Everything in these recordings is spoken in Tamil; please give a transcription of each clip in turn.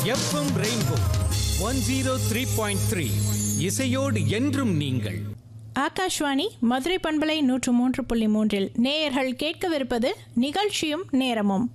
FM rainbow one zero three point three இசையோடு என்றும் நீங்கள் ஆகாஷ்வாணி மதுரை பண்பலை நூற்று மூன்று புள்ளி மூன்றில் நேயர்கள் கேட்கவிருப்பது நிகழ்ச்சியும் நேரமும்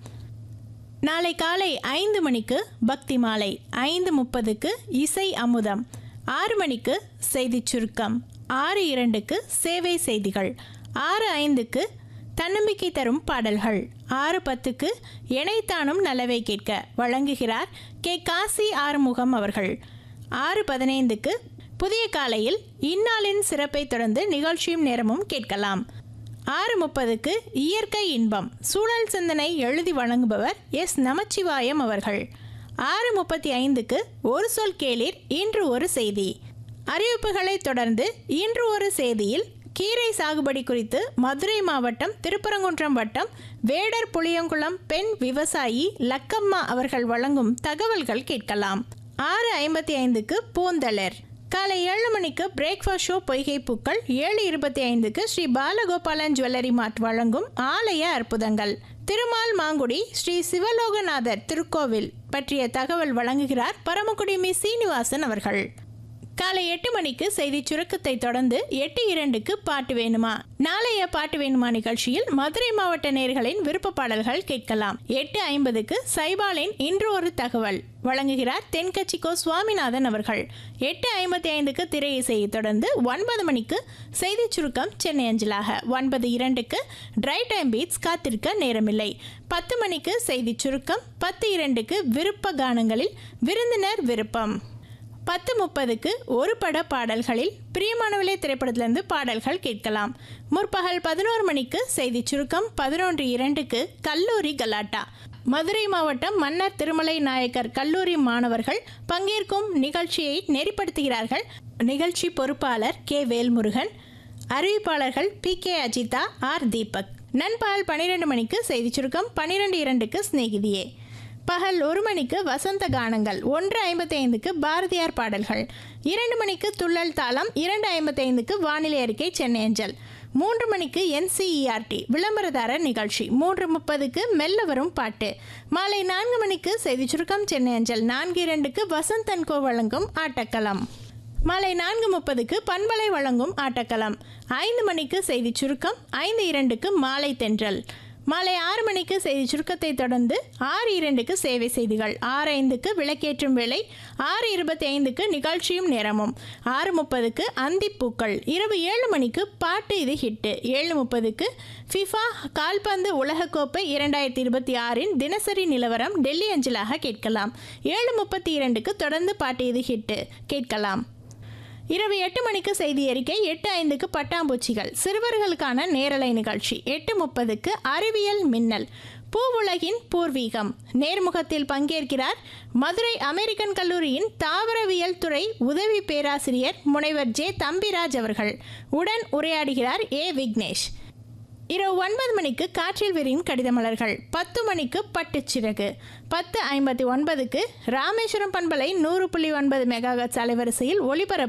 நாளை காலை ஐந்து மணிக்கு பக்தி மாலை ஐந்து முப்பதுக்கு இசை அமுதம் ஆறு மணிக்கு செய்திச் சுருக்கம் ஆறு இரண்டுக்கு சேவை செய்திகள் ஆறு ஐந்துக்கு தன்னம்பிக்கை தரும் பாடல்கள் ஆறு பத்துக்கு இணைத்தானும் நல்லவை கேட்க வழங்குகிறார் கே காசி ஆறுமுகம் அவர்கள் ஆறு பதினைந்துக்கு புதிய காலையில் இந்நாளின் சிறப்பை தொடர்ந்து நிகழ்ச்சியும் நேரமும் கேட்கலாம் ஆறு முப்பதுக்கு இயற்கை இன்பம் சூழல் சிந்தனை எழுதி வழங்குபவர் எஸ் நமச்சிவாயம் அவர்கள் ஆறு முப்பத்தி ஐந்துக்கு ஒரு சொல் கேளீர் இன்று ஒரு செய்தி அறிவிப்புகளை தொடர்ந்து இன்று ஒரு செய்தியில் கீரை சாகுபடி குறித்து மதுரை மாவட்டம் திருப்பரங்குன்றம் வட்டம் வேடர் புளியங்குளம் பெண் விவசாயி லக்கம்மா அவர்கள் வழங்கும் தகவல்கள் கேட்கலாம் ஆறு ஐம்பத்தி ஐந்துக்கு பூந்தளர் காலை ஏழு மணிக்கு பிரேக்ஃபாஸ்ட் ஷோ பொய்கை பூக்கள் ஏழு இருபத்தி ஐந்துக்கு ஸ்ரீ பாலகோபாலன் ஜுவல்லரி மார்ட் வழங்கும் ஆலய அற்புதங்கள் திருமால் மாங்குடி ஸ்ரீ சிவலோகநாதர் திருக்கோவில் பற்றிய தகவல் வழங்குகிறார் பரமக்குடி மி சீனிவாசன் அவர்கள் காலை எட்டு மணிக்கு செய்தி சுருக்கத்தை தொடர்ந்து எட்டு இரண்டுக்கு பாட்டு வேணுமா நாளைய பாட்டு வேணுமா நிகழ்ச்சியில் மதுரை மாவட்ட நேர்களின் விருப்ப பாடல்கள் கேட்கலாம் எட்டு ஐம்பதுக்கு சைபாலின் இன்று ஒரு தகவல் வழங்குகிறார் தென்கட்சிக்கோ சுவாமிநாதன் அவர்கள் எட்டு ஐம்பத்தி ஐந்துக்கு திரை இசையை தொடர்ந்து ஒன்பது மணிக்கு செய்தி சுருக்கம் சென்னை அஞ்சலாக ஒன்பது இரண்டுக்கு ட்ரை டைம் பீட்ஸ் காத்திருக்க நேரமில்லை பத்து மணிக்கு செய்தி சுருக்கம் பத்து இரண்டுக்கு விருப்ப கானங்களில் விருந்தினர் விருப்பம் பத்து முப்பதுக்கு ஒரு பட பாடல்களில் பிரியமானவளே திரைப்படத்திலிருந்து பாடல்கள் கேட்கலாம் முற்பகல் பதினோரு மணிக்கு செய்தி சுருக்கம் பதினொன்று இரண்டுக்கு கல்லூரி கலாட்டா மதுரை மாவட்டம் மன்னர் திருமலை நாயக்கர் கல்லூரி மாணவர்கள் பங்கேற்கும் நிகழ்ச்சியை நெறிப்படுத்துகிறார்கள் நிகழ்ச்சி பொறுப்பாளர் கே வேல்முருகன் அறிவிப்பாளர்கள் P K Ajitha R Deepak நண்பகல் பன்னிரெண்டு மணிக்கு செய்தி சுருக்கம் பன்னிரெண்டு இரண்டுக்கு சிநேகிதியே பகல் ஒரு மணிக்கு வசந்த கானங்கள் ஒன்று ஐம்பத்தி ஐந்துக்கு பாரதியார் பாடல்கள் இரண்டு மணிக்கு துள்ளல் தாளம் இரண்டு ஐம்பத்தி ஐந்துக்கு வானிலை அறிக்கை சென்னை அஞ்சல் மூன்று மணிக்கு என்சிஇஆர்டி விளம்பரதாரர் நிகழ்ச்சி மூன்று முப்பதுக்கு மெல்ல வரும் பாட்டு மாலை நான்கு மணிக்கு செய்தி சுருக்கம் சென்னை அஞ்சல் நான்கு இரண்டுக்கு வசந்தன் கோ வழங்கும் ஆட்டக்களம் மாலை நான்கு முப்பதுக்கு பண்பலை வழங்கும் ஆட்டக்களம் ஐந்து மணிக்கு செய்தி சுருக்கம் ஐந்து இரண்டுக்கு மாலை தென்றல் மாலை ஆறு மணிக்கு செய்தி சுருக்கத்தை தொடர்ந்து ஆறு இரண்டுக்கு சேவை செய்திகள் ஆறு ஐந்துக்கு விளக்கேற்றும் வேலை ஆறு இருபத்தி ஐந்துக்கு நிகழ்ச்சியும் நேரமும் ஆறு முப்பதுக்கு அந்திப்பூக்கள் இரவு ஏழு மணிக்கு பாட்டு இது ஹிட்டு ஏழு முப்பதுக்கு ஃபிஃபா கால்பந்து உலகக்கோப்பை இரண்டாயிரத்தி இருபத்தி ஆறின் தினசரி நிலவரம் டெல்லி அஞ்சலாக கேட்கலாம் ஏழு முப்பத்தி இரண்டுக்கு தொடர்ந்து பாட்டு இது ஹிட்டு கேட்கலாம் இரவு எட்டு மணிக்கு செய்தி அறிக்கை எட்டு ஐந்துக்கு பட்டாம்பூச்சிகள் சிறுவர்களுக்கான நேரலை நிகழ்ச்சி எட்டு முப்பதுக்கு அறிவியல் மின்னல் பூவுலகின் பூர்வீகம் நேர்முகத்தில் பங்கேற்கிறார் மதுரை அமெரிக்கன் கல்லூரியின் தாவரவியல் துறை உதவி பேராசிரியர் முனைவர் ஜே தம்பிராஜ் அவர்கள் உடன் உரையாடுகிறார் ஏ விக்னேஷ் இரவு ஒன்பது மணிக்கு காற்றில் விரியும் கடிதமலர்கள் பத்து மணிக்கு பட்டுச்சிறகு பத்து ஐம்பத்தி ஒன்பதுக்கு ராமேஸ்வரம் பண்பலை நூறு புள்ளி ஒன்பது மெகாஹெட்ஸ் அலைவரிசையில் ஒளிபரப்பு